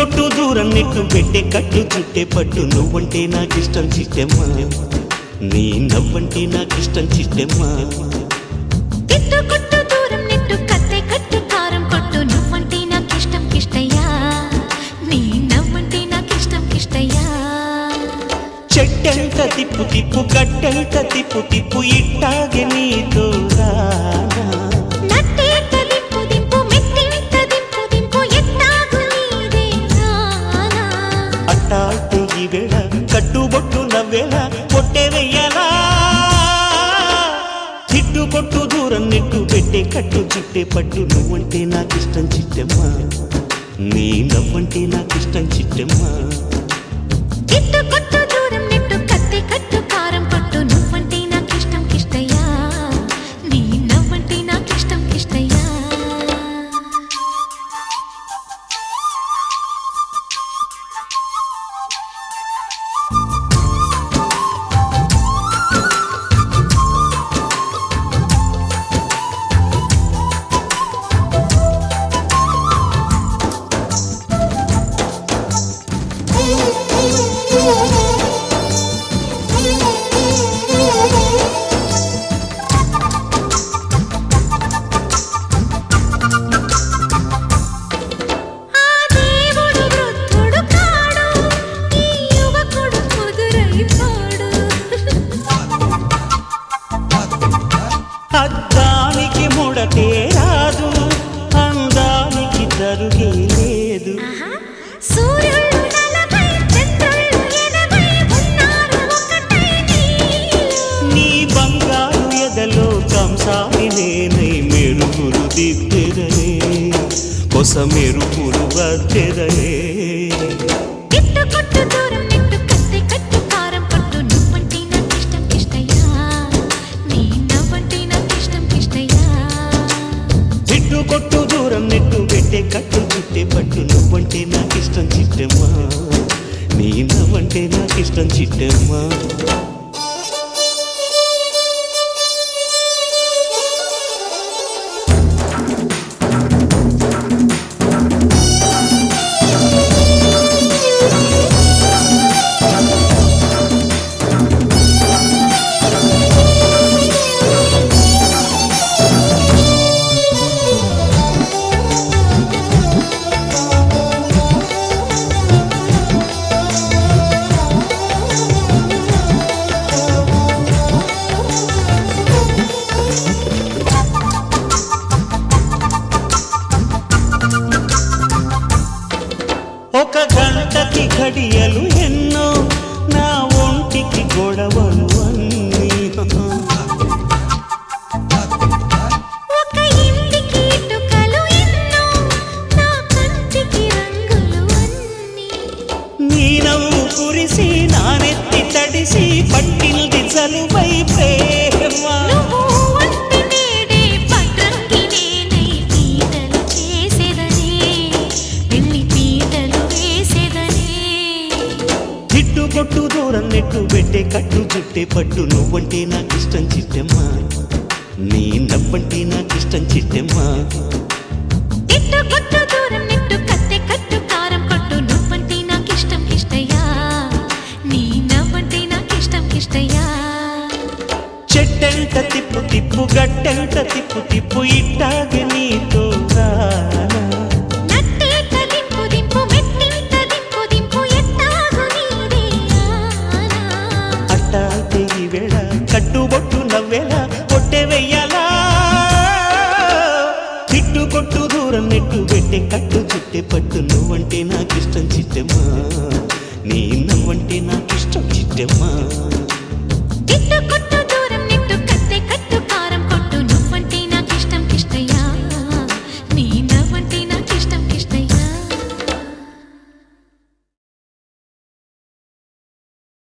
కొట్టు దూరం నెట్టు పెట్టే కట్టు చుట్టే పట్టు నువ్వంటే నాకిష్టం చిట్టెమ్మా నీ నవ్వంటే నాకిష్టం చిట్టెమ్మా తిట్టు కొట్టు దూరం నెట్టు కత్తే కట్టు కారం కొట్టు నువ్వంటే నాకిష్టం కిష్టయ్యా నీ నవ్వంటే నాకిష్టం కిష్టయ్యా చెట్టెంట తిప్పు తిప్పు గట్టెంట తిప్పు తిప్పు ఇట్టాగే నీతో రానా నట్టేట దింపు దింపు మెట్టేట దింపు దింపు ఎట్టాగు నీదే నానా అట్టాటే ఈ వేళ కట్టుబొట్టు నవ్వేళ కొట్టే వెయ్యాలా తిట్టు కొట్టు దూరం నెట్టు పెట్టే కట్టు చుట్టే పట్టు నువ్వంటే నాకిష్టం చిట్టెమ్మా నీ నవ్వంటే నాకిష్టం చిట్టెమ్మా తిట్టు కొట్టు దూరం నెట్టు కత్తే కట్టు కారం కొట్టు నువ్వంటే నాకిష్టం కిష్టయ్యా నీ నవ్వంటే నాకిష్టం కిష్టయ్యా ఆ దేవుడు వృద్ధుడు కాడు ఈ యువకుడు ముదురైపోడు అద్దానికి ముడటే రాదు అందానికి తరుగే లేదు సూర్యుడు నలభై చంద్రుళ్ళు ఎనభై ఉన్నారు ఒకటై నీలో నీ బంగారు ఎదలో కంసాలి నేనై మెరుగులు దిద్దెదనే కొస మెరుగులు వద్దెదనే తిట్టు కొట్టు దూరం నెట్టు కత్తి కట్టు కారం కొట్టు నువ్వంటే నాకిష్టం కిష్టయ్యా నీ నవ్వంటే నాకిష్టం కిష్టయ్యా చిట్టు కొట్టు దూరం నెట్టు పెట్టే కట్టు చుట్టే పట్టు నువ్వంటే నాకిష్టం చిట్టమ్మా నీ నవ్వంటే నాకిష్టం చిట్టమ్మా ఒక గంటకి घడియలు ఎన్నో నా ఒంటికి గొడవలు అన్నీ ఒక ఇంటికి ఇటుకలు ఎన్నో నా కంటికి రంగులు అన్నీ నీ నవ్వు కురిసి నానెత్తి తడిసి పట్టిల్ది చలువై ప్రేమ నువ్వు ఒంటి నేడే పట్రంగి నేనై పీటలు చేసేదనే పెళ్లి పీటలు వేసేదనే చిట్టు కొట్టు దూరం నెట్టు పెట్టే కట్టు చుట్టే పట్టు నువ్వంటే నాకిష్టం చిట్టమ్మా నీ నవ్వంటే నాకిష్టం చిట్టమ్మా తిట్టు కొట్టు దూరం నెట్టు కత్తె కట్టు కారం కొట్టు నువ్వంటే నాకిష్టం కిష్టయ్యా నీ నవ్వంటే నాకిష్టం కిష్టయ్యా చెట్టెంట తిప్పు తిప్పు గట్టెంట తిప్పు తిప్పు ఇట్టాగే నీతో రానా నట్టేట దింపు దింపు మెట్టింట దింపు దింపు ఎట్టాగు నీదే ఆనా అట్టాగే ఈ వేళ కట్టుబొట్టు నవ్వేలా కొట్టే వెయ్యాలా తిట్టు కొట్టు దూరం నెట్టు పెట్టే కట్టు చుట్టే పట్టు నువ్వంటే నాకిష్టం చిట్టమ్మా నీ నవ్వంటే నాకిష్టం చిట్టమ్మా తిట్టు కొట్టు